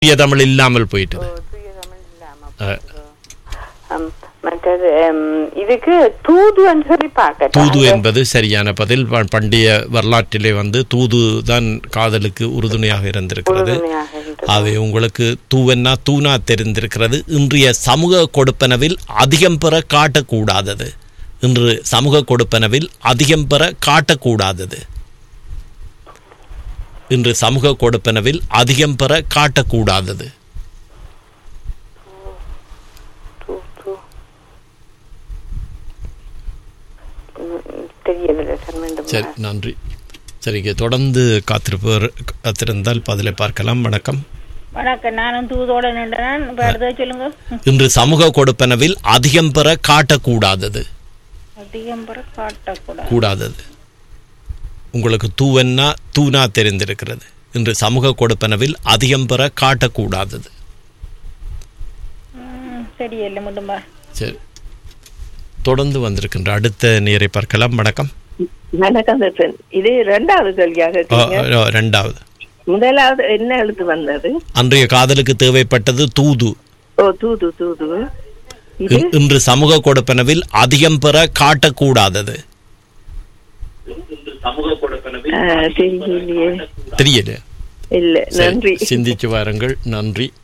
தூய தமிழ் இல்லாமல் போயிட்டது தூய தமிழ் இல்லாம அஹ், ஆம், மற்றது ஹம், இதுக்கு தூதுன்னு சொல்லி பார்க்க தூது என்பது சரியான பதில் ப- பண்டைய வரலாற்றிலே வந்து தூது தான் காதலுக்கு உறுதுணையாக இருந்திருக்கிறது அவை உங்களுக்கு தூவன்னா தூணா தெரிந்திருக்கிறது இன்றைய சமூக கொடுப்பனவில் அதிகம் பெற காட்டக்கூடாதது இன்று சமூக கொடுப்பனவில் அதிகம் பெற காட்டக்கூடாதது இன்று சமூக கொடுப்பனவில் அதிகம் பெற காட்டக்கூடாதது தெரியவில்லை சார் மீண்டும் சரி நன்றி சரிங்க தொடர்ந்து காத்திருப்பவர் காத்திருந்தால் பதிலை பார்க்கலாம் வணக்கம் வணக்கம் நானும் தூதோட நின்றேன் இப்ப அடுத்தது சொல்லுங்க இன்று சமூக கொடுப்பனவில் அதிகம் பெற காட்டக்கூடாதது அதிகம் பெற காட்டக்கூடாது கூடாதது உங்களுக்கு தூவன்னா தூணா தெரிந்திருக்கிறது இன்று சமூக கொடுப்பனவில் அதிகம் பெற காட்டக்கூடாதது ம், சரியில்லை முடும்பா சரி தொடர்ந்து வந்திருக்கின்ற அடுத்த நேரை பார்க்கலாம் வணக்கம் வணக்கம் தர்சன் இது இரண்டாவது கேள்வியாக ஆ, இருக்கீங்க ஆ, ரெண்டாவது முதலாவது என்ன எழுத்து வந்தது அன்றைய காதலுக்கு தேவைப்பட்டது தூது ஓ தூது தூது இது இன்- இன்று சமூக கொடுப்பனவில் அதிகம் பெற காட்டக்கூடாதது ஆ, தெரியலையே தெரியல இல்ல சரி, நன்றி சிந்திச்சு வாருங்கள் நன்றி